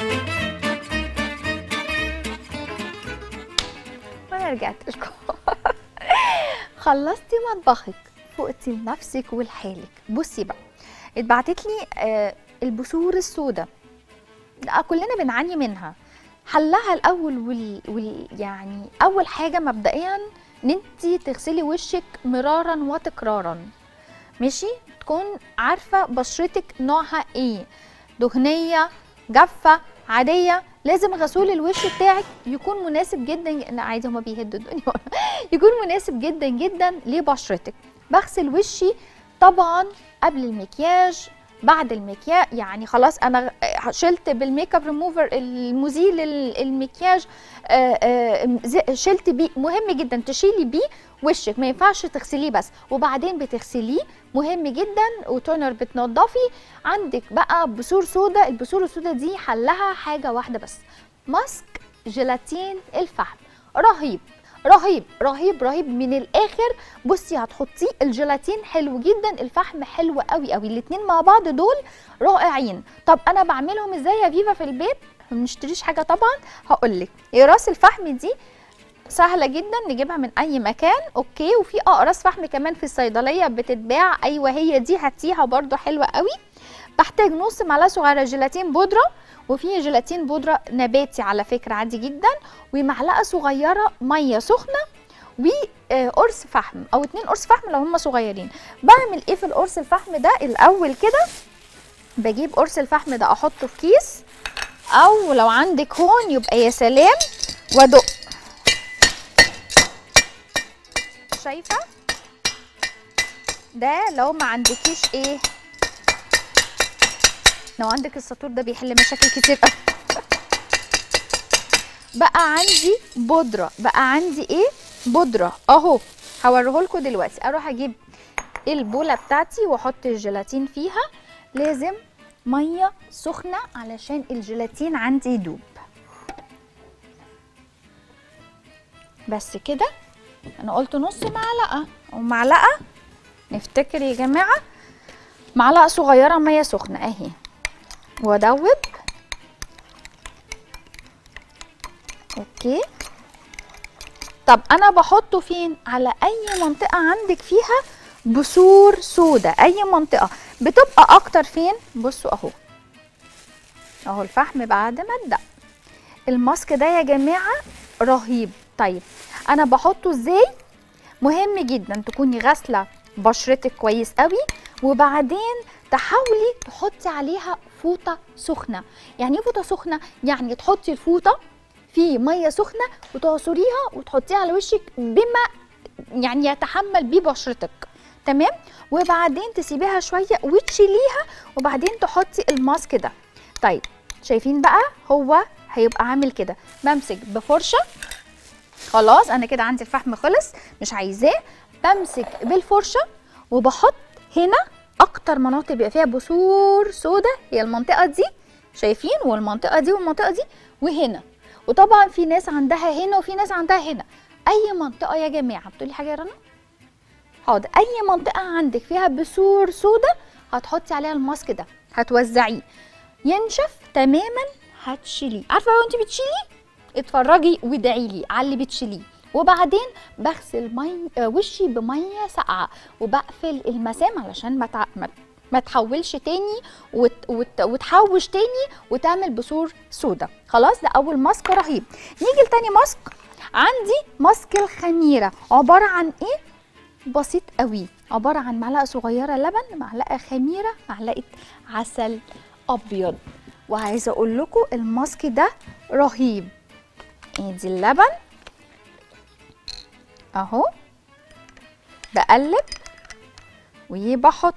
وانا رجعت لكم خلصتي مطبخك فقتي لنفسك ولحالك بصي بقى اتبعتت لي آه البثور السوداء لا كلنا بنعاني منها حلها الاول وال... وال... يعني اول حاجه مبدئيا ان انت تغسلي وشك مرارا وتكرارا ماشي تكون عارفه بشرتك نوعها ايه دهنيه جافه عاديه لازم غسول الوش بتاعك يكون مناسب جدا لا عادي هما بيهدوا الدنيا يكون مناسب جدا جدا لبشرتك بغسل وشي طبعا قبل المكياج بعد المكياج يعني خلاص انا شلت بالميك اب ريموفر المزيل ال- المكياج آه، آه، ز- شلت بيه مهم جدا تشيلي بيه وشك ما ينفعش تغسليه بس وبعدين بتغسليه مهم جدا وتونر بتنضفي عندك بقى بثور سودا البثور السودا دي حلها حاجه واحده بس ماسك جيلاتين الفحم رهيب رهيب رهيب رهيب من الاخر بصي هتحطيه الجيلاتين حلو جدا الفحم حلو قوي قوي الاتنين مع بعض دول رائعين طب انا بعملهم ازاي يا فيفا في البيت ما بنشتريش حاجه طبعا هقول لك راس الفحم دي سهله جدا نجيبها من اي مكان اوكي وفي اقراص فحم كمان في الصيدليه بتتباع ايوه هي دي هاتيها برده حلوه قوي بحتاج نص معلقه صغيره جيلاتين بودره وفي جيلاتين بودره نباتي على فكره عادي جدا ومعلقه صغيره ميه سخنه وقرص فحم او اتنين قرص فحم لو هم صغيرين بعمل ايه في القرص الفحم ده الاول كده بجيب قرص الفحم ده احطه في كيس او لو عندك هون يبقى يا سلام وادق شايفه ده لو ما عندكيش ايه لو عندك السطور ده بيحل مشاكل كتير قوي بقى عندي بودره بقى عندي ايه بودره اهو هوريهولكوا دلوقتي اروح اجيب البوله بتاعتي واحط الجيلاتين فيها لازم ميه سخنه علشان الجيلاتين عندي يدوب بس كده انا قلت نص معلقه ومعلقه نفتكر يا جماعه معلقه صغيره ميه سخنه اهي وادوب اوكي طب انا بحطه فين على اي منطقه عندك فيها بثور سودا اي منطقه بتبقى اكتر فين بصوا اهو اهو الفحم بعد ما اتدق الماسك ده يا جماعه رهيب طيب انا بحطه ازاي مهم جدا تكوني غاسله بشرتك كويس قوي وبعدين تحاولي تحطي عليها فوطه سخنه يعني ايه فوطه سخنه يعني تحطي الفوطه في ميه سخنه وتعصريها وتحطيها على وشك بما يعني يتحمل بيه بشرتك تمام وبعدين تسيبيها شويه وتشيليها وبعدين تحطي الماسك ده طيب شايفين بقى هو هيبقى عامل كده بمسك بفرشه خلاص انا كده عندي الفحم خلص مش عايزاه بمسك بالفرشه وبحط هنا اكتر مناطق بيبقى فيها بثور سودا هي المنطقه دي شايفين والمنطقه دي والمنطقه دي وهنا وطبعا في ناس عندها هنا وفي ناس عندها هنا اي منطقه يا جماعه بتقولي حاجه يا رنا حاضر اي منطقه عندك فيها بثور سودا هتحطي عليها الماسك ده هتوزعيه ينشف تماما هتشيليه عارفه لو انت بتشيلي اتفرجي وادعي لي على اللي بتشيليه وبعدين بغسل مي آه، وشي بميه ساقعه وبقفل المسام علشان ما تع... ما ما تحولش تاني وت... وت... وتحوش تاني وتعمل بثور سودا خلاص ده اول ماسك رهيب نيجي لتاني ماسك عندي ماسك الخميره عباره عن ايه بسيط قوي عباره عن معلقه صغيره لبن معلقه خميره معلقه عسل ابيض وعايزه اقول لكم الماسك ده رهيب ادي اللبن اهو بقلب وبحط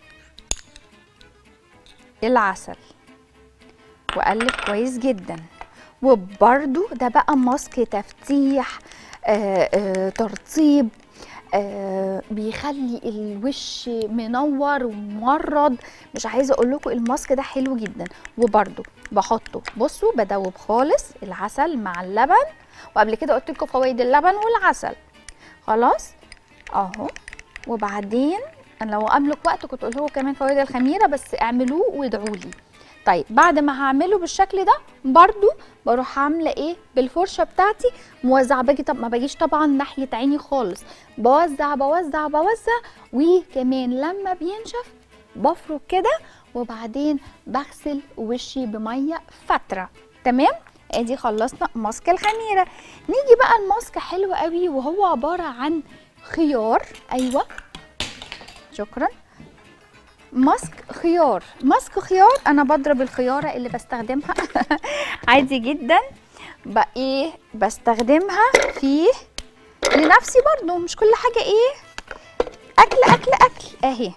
العسل واقلب كويس جدا وبرده ده بقى ماسك تفتيح آه آه ترطيب آه بيخلي الوش منور ومورد مش عايزه اقول لكم الماسك ده حلو جدا وبرده بحطه بصوا بدوب خالص العسل مع اللبن وقبل كده قلت لكم فوائد اللبن والعسل خلاص اهو وبعدين انا لو املك وقت كنت اقول لكم كمان فوائد الخميره بس اعملوه وادعوا لي طيب بعد ما هعمله بالشكل ده برضو بروح عامله ايه بالفرشه بتاعتي موزعه باجي طب ما باجيش طبعا ناحيه عيني خالص بوزع بوزع بوزع وكمان لما بينشف بفرك كده وبعدين بغسل وشي بميه فتره تمام ادي خلصنا ماسك الخميره نيجي بقى الماسك حلو قوي وهو عباره عن خيار ايوه شكرا ماسك خيار ماسك خيار انا بضرب الخياره اللي بستخدمها عادي جدا بقى ايه بستخدمها في لنفسي برضو مش كل حاجه ايه اكل اكل اكل اهي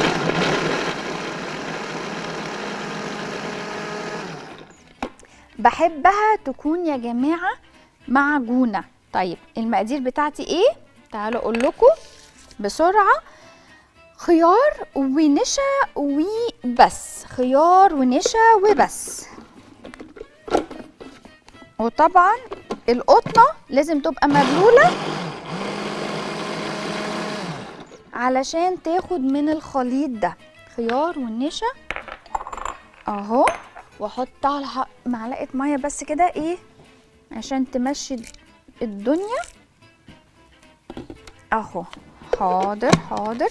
بحبها تكون يا جماعه معجونه طيب المقادير بتاعتي ايه تعالوا اقول لكم بسرعه خيار ونشا وبس خيار ونشا وبس وطبعا القطنه لازم تبقى مبلوله علشان تاخد من الخليط ده خيار والنشا اهو واحط على معلقه ميه بس كده ايه عشان تمشي الدنيا اهو حاضر حاضر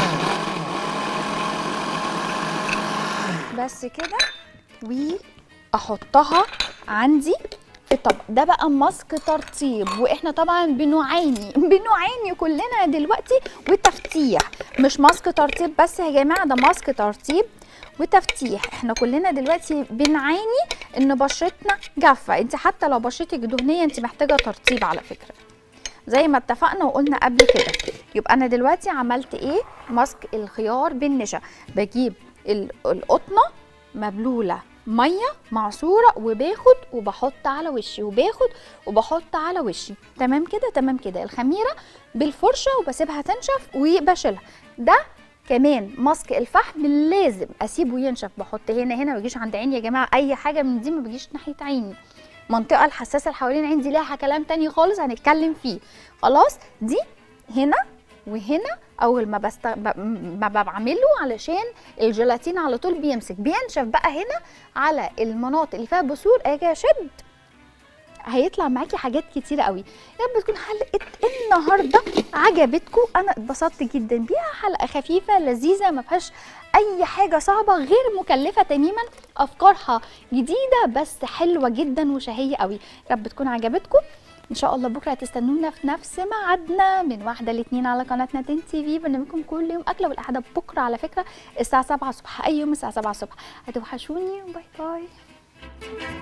بس كده واحطها عندي في الطبق ده بقى ماسك ترطيب واحنا طبعا بنعاني بنعاني كلنا دلوقتي وتفتيح مش ماسك ترطيب بس يا جماعه ده ماسك ترطيب وتفتيح احنا كلنا دلوقتي بنعاني ان بشرتنا جافه انت حتى لو بشرتك دهنيه انت محتاجه ترطيب على فكره زي ما اتفقنا وقلنا قبل كده يبقى انا دلوقتي عملت ايه ماسك الخيار بالنشا بجيب القطنه مبلوله ميه معصوره وباخد وبحط على وشي وباخد وبحط على وشي تمام كده تمام كده الخميره بالفرشه وبسيبها تنشف وبشيلها ده كمان ماسك الفحم لازم اسيبه ينشف بحط هنا هنا ما يجيش عند عيني يا جماعه اي حاجه من دي ما بيجيش ناحيه عيني المنطقه الحساسه اللي حوالين عيني دي لها كلام تاني خالص هنتكلم فيه خلاص دي هنا وهنا اول ما بست... ب... ما بعمله علشان الجيلاتين على طول بيمسك بينشف بقى هنا على المناطق اللي فيها بثور اجي اشد هيطلع معاكي حاجات كتيره قوي يا رب تكون حلقه النهارده عجبتكم انا اتبسطت جدا بيها حلقه خفيفه لذيذه ما فيهاش اي حاجه صعبه غير مكلفه تماما افكارها جديده بس حلوه جدا وشهيه قوي يا رب تكون عجبتكم ان شاء الله بكره هتستنونا في نفس ميعادنا من واحده لاثنين على قناتنا تن تي في برنامجكم كل يوم اكله والاحدى بكره على فكره الساعه 7 الصبح اي يوم الساعه 7 الصبح هتوحشوني باي باي